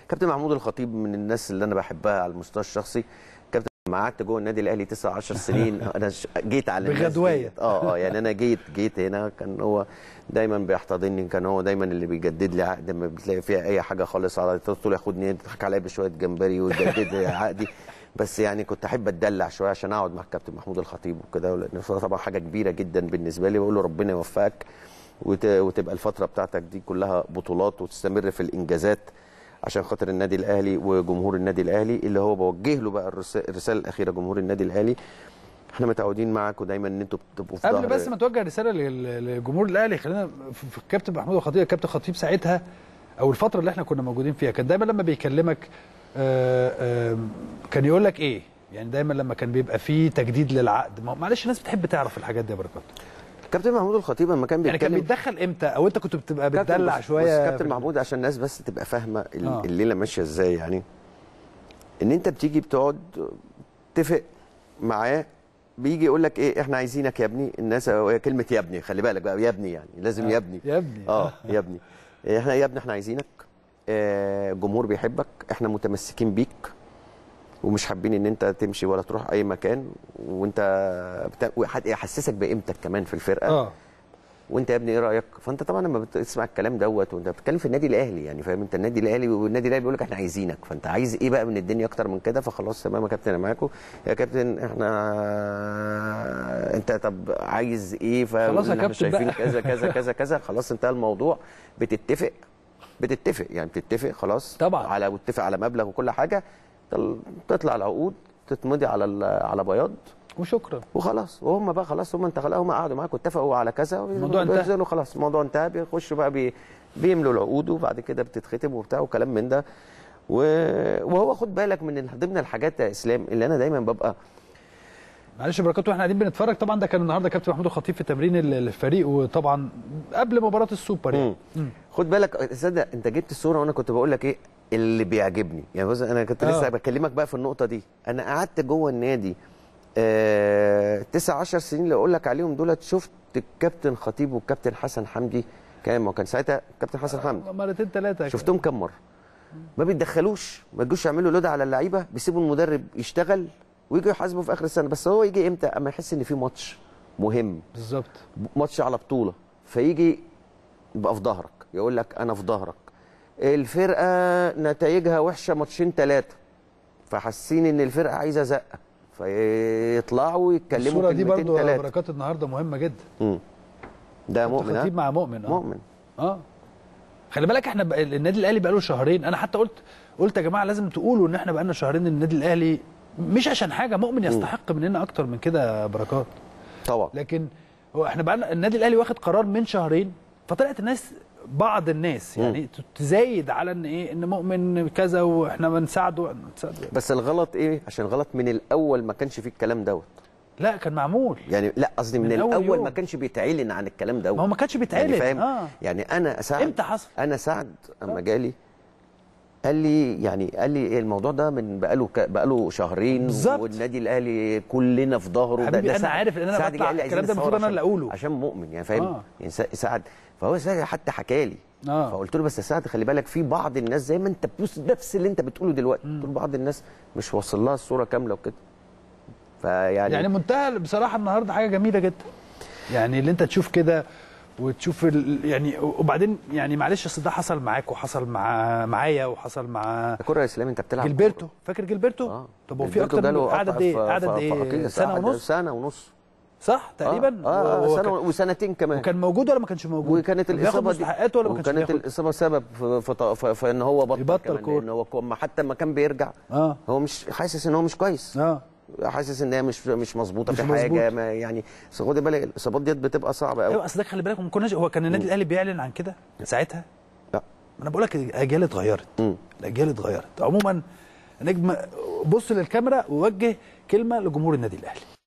كابتن محمود الخطيب من الناس اللي انا بحبها على المستوى الشخصي كابتن لما قعدت جوه النادي الاهلي 9 10 سنين انا ش- جيت على الناس بغدواية. ديت. اه اه يعني انا جيت جيت هنا كان هو دايما بيحتضنني كان هو دايما اللي بيجدد لي عقد ما بتلاقي فيها اي حاجه خالص على طول ياخدني يضحك عليا بشويه جمبري ويجدد لي عقدي بس يعني كنت احب اتدلع شويه عشان اقعد مع الكابتن محمود الخطيب وكده لان طبعا حاجه كبيره جدا بالنسبه لي بقول له ربنا يوفقك وت- وتبقى الفتره بتاعتك دي كلها بطولات وتستمر في الانجازات عشان خاطر النادي الاهلي وجمهور النادي الاهلي اللي هو بوجه له بقى الرس- الرساله الاخيره جمهور النادي الاهلي احنا متعودين معاكم دايما ان انتوا بتبقوا في قبل ظهر- بس ما توجه رساله لل- للجمهور الاهلي خلينا في في الكابتن محمود الخطيب الكابتن خطيب ساعتها او الفتره اللي احنا كنا موجودين فيها كان دايما لما بيكلمك آه، آه، كان يقول لك ايه يعني دايما لما كان بيبقى فيه تجديد للعقد ما هو- معلش الناس بتحب تعرف الحاجات دي يا بركات كابتن محمود الخطيب لما كان يعني كان بيتكلم بيتدخل امتى او انت كنت بتبقى كابتن بتدلع بص- شويه بص كابتن في- محمود عشان الناس بس تبقى فاهمه ال- آه. الليله ماشيه ازاي يعني ان انت بتيجي بتقعد تتفق معاه بيجي يقول لك ايه احنا عايزينك يا ابني الناس هي كلمه يا ابني خلي بالك بقى يا ابني يعني لازم يا ابني يا ابني اه يا ابني احنا يا ابني احنا عايزينك آه، الجمهور بيحبك احنا متمسكين بيك ومش حابين ان انت تمشي ولا تروح اي مكان وانت بتا... وحد- يحسسك بقيمتك كمان في الفرقه اه وانت يا ابني ايه رايك فانت طبعا لما بتسمع الكلام دوت وانت بتتكلم في النادي الاهلي يعني فاهم انت النادي الاهلي والنادي الاهلي بيقول لك احنا عايزينك فانت عايز ايه بقى من الدنيا اكتر من كده فخلاص تمام يا كابتن انا معاكم يا كابتن احنا انت طب عايز ايه خلاص يا احنا كابتن شايفين بقى. كذا كذا كذا كذا خلاص انتهى الموضوع بتتفق بتتفق يعني بتتفق خلاص طبعا. على وتتفق على مبلغ وكل حاجه تل- تطلع العقود تتمضي على ال- على بياض وشكرا وخلاص وهم بقى خلاص هم انت هم قعدوا معاك واتفقوا على كذا الموضوع انتهى. بينزلوا خلاص الموضوع انتهى بيخشوا بقى بي بيملوا العقود وبعد كده بتتختم وبتاع وكلام من ده و... وهو خد بالك من ال- ضمن الحاجات يا اسلام اللي انا دايما ببقى معلش يا بركات واحنا قاعدين بنتفرج طبعا ده كان النهارده كابتن محمود الخطيب في تمرين ال- الفريق وطبعا قبل مباراه السوبر يعني مم. خد بالك تصدق انت جبت الصوره وانا كنت بقول لك ايه اللي بيعجبني يعني بص انا كنت لسه آه. بكلمك بقى في النقطه دي انا قعدت جوه النادي آه 9 10 سنين اللي اقول لك عليهم دولت شفت الكابتن خطيب والكابتن حسن حمدي كان ما كان ساعتها كابتن حسن حمدي مرتين ثلاثه شفتهم كم مره ما بيتدخلوش ما يجوش يعملوا لود على اللعيبه بيسيبوا المدرب يشتغل ويجوا يحاسبوا في اخر السنه بس هو يجي امتى اما يحس ان في ماتش مهم بالظبط ماتش على بطوله فيجي يبقى في ظهرك يقول لك انا في ظهرك الفرقه نتائجها وحشه ماتشين ثلاثه فحاسين ان الفرقه عايزه زقه فيطلعوا يتكلموا الصوره دي كلمتين برضو يا ثلاثه بركات النهارده مهمه جدا مم. ده مؤمن خطيب ها؟ مع مؤمن اه مؤمن اه خلي بالك احنا بقى النادي الاهلي بقى له شهرين انا حتى قلت قلت يا جماعه لازم تقولوا ان احنا بقى لنا شهرين النادي الاهلي مش عشان حاجه مؤمن يستحق مننا اكتر من كده يا بركات طبعا لكن هو احنا بقى النادي الاهلي واخد قرار من شهرين فطلعت الناس بعض الناس يعني تزايد على ان ايه ان مؤمن كذا واحنا بنساعده نساعده. بس الغلط ايه عشان غلط من الاول ما كانش فيه الكلام دوت لا كان معمول يعني لا قصدي من, من أول الاول يوم. ما كانش بيتعلن عن الكلام دوت ما هو ما كانش بيتعلن يعني فاهم اه يعني انا سعد امتى حصل؟ انا سعد اما جالي قال لي يعني قال لي إيه الموضوع ده من بقاله ك... بقاله شهرين بالظبط. والنادي الاهلي كلنا في ظهره حبيبي أنا سعد- عارف إن أنا سعد بطلع قال لي عايزين الكلام ده نصور المفروض أنا عشان- اللي أقوله. عشان مؤمن يعني فاهم آه. يعني سع- سعد فهو سعد حتى حكى لي آه. فقلت له بس يا سعد خلي بالك في بعض الناس زي ما انت بتبص نفس اللي انت بتقوله دلوقتي قلت له بعض الناس مش واصل لها الصوره كامله وكده فيعني يعني منتهى بصراحه النهارده حاجه جميله جدا يعني اللي انت تشوف كده وتشوف ال... يعني وبعدين يعني معلش اصل ده حصل معاك وحصل مع معايا وحصل مع كرة يا اسلام انت بتلعب جilberto فاكر جilberto اه طب هو في جilberto اكتر من جاله قعد قطع قد ايه في- قعد قد في- في ايه أكيلس. سنه قعد ونص سنه ونص صح تقريبا اه, آه, وهو آه سنه كان- وسنتين كمان وكان موجود ولا ما كانش موجود وكانت كان بياخد الاصابه دي مستحقاته ولا ما كانش وكانت بياخد الاصابه سبب في, في, في, في ان هو بطل يبطل كمان كورة. لان هو كو- ما حتى لما كان بيرجع اه هو مش حاسس ان هو مش كويس اه حاسس ان هي مش مش مظبوطه مش في حاجه مظبوط. ما يعني بس خد بالك الاصابات ديت بتبقى صعبه قوي ايوه اصل ده خلي بالك ما كناش هو كان النادي الاهلي بيعلن عن كده ساعتها لا انا بقول لك الاجيال اتغيرت مم. الاجيال اتغيرت عموما نجم بص للكاميرا ووجه كلمه لجمهور النادي الاهلي